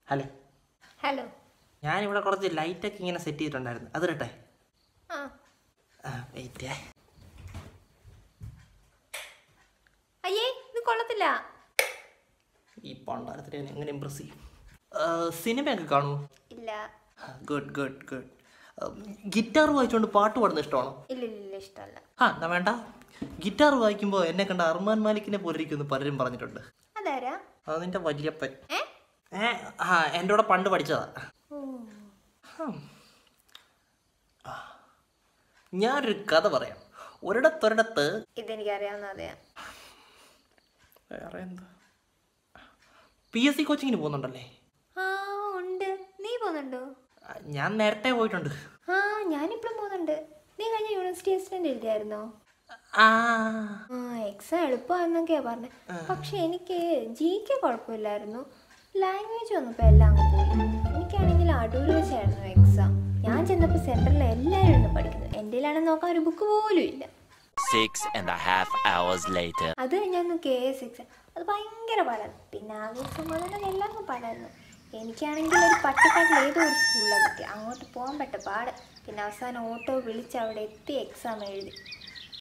Hello hello ഞാനിവിടെ കുറച്ച് ലൈറ്റൊക്കെ ഇങ്ങനെ സെറ്റ് ചെയ്തിട്ടുണ്ടായിരുന്നു അത് ഇടട്ടെ ആ ആ വെയിറ്റ് അയ്യേ ഇത് കൊള്ളത്തില്ല ഈ പണ്ടാരത്തിൽ ഞാൻ എങ്ങനെ ഇമ്പ്രസ് ചെയ്യും സിനിമയൊക്കെ കാണുമോ ഇല്ല ഗുഡ് ഗുഡ് ഗുഡ് ഗിറ്റാർ വായിച്ചുകൊണ്ട് പാട്ട് പാടുന്ന ഇഷ്ടമാണോ ഇല്ല ഇല്ല ഇല്ല ഇഷ്ടമല്ല ആ എന്നാ വേണ്ട ഗിറ്റാർ വായിക്കുമ്പോൾ എന്നെ കണ്ട അർമാൻ മാലിക്കിനെ പോലെ ഇരിക്കുമെന്ന് പലരും പറഞ്ഞിട്ടുണ്ട് അതാരാ അത് നിന്റെ വല്യപ്പൻ ഏ ഏ ആ എൻ്റെ കൂടെ പണ്ട് പഠിച്ചതാ ഓ ഹും. ആ. ഞാനൊരു കഥ പറയാം ഒരിടത്തൊരിടത്ത് ഇതെനിക്കറിയാവുന്ന അതെയാ വേറെ എന്താ പി എസ് സി കോച്ചിങ്ങിന് പോകുന്നുണ്ടല്ലേ ആ ഉണ്ട് നീ പോകുന്നുണ്ടോ ആ, ഞാൻ നേരത്തെ പോയിട്ടുണ്ട് ആ ഞാനിപ്പോഴും പോകുന്നുണ്ട് നീ കഴിഞ്ഞ യൂണിവേഴ്സിറ്റി അസിസ്റ്റന്റ് എഴുതിയായിരുന്നോ ആ ആ എക്സാം എളുപ്പമാണെന്നൊക്കെയാ പറഞ്ഞത് പക്ഷെ എനിക്ക് ജിക്ക് കുഴപ്പമില്ലായിരുന്നു ലാംഗ്വേജ് വന്നപ്പോൾ എല്ലാം അങ്ങ് പോയി എനിക്കാണെങ്കിൽ അടൂർ വെച്ചായിരുന്നു എക്സാം ഞാൻ ചെന്നപ്പോൾ സെൻറ്ററിൽ എല്ലാവരും ഇരുന്ന് പഠിക്കുന്നു എൻ്റെ നോക്കാൻ ഒരു ബുക്ക് പോലും ഇല്ല Six and a half hours later. അത് കഴിഞ്ഞാൽ കെ എസ് എക്സാം അത് ഭയങ്കര പാടായിരുന്നു പിന്നെ ആകെ സമാധാനം എല്ലാവർക്കും പാടായിരുന്നു എനിക്കാണെങ്കിൽ ഒരു പട്ടിക്കാട്ടിൽ ഏതോ ഒരു സ്കൂളിലാണ് കിട്ടി അങ്ങോട്ട് പോകാൻ പറ്റ പാട് പിന്നെ അവസാനം ഓട്ടോ വിളിച്ച് അവിടെ എത്തി എക്സാം എഴുതി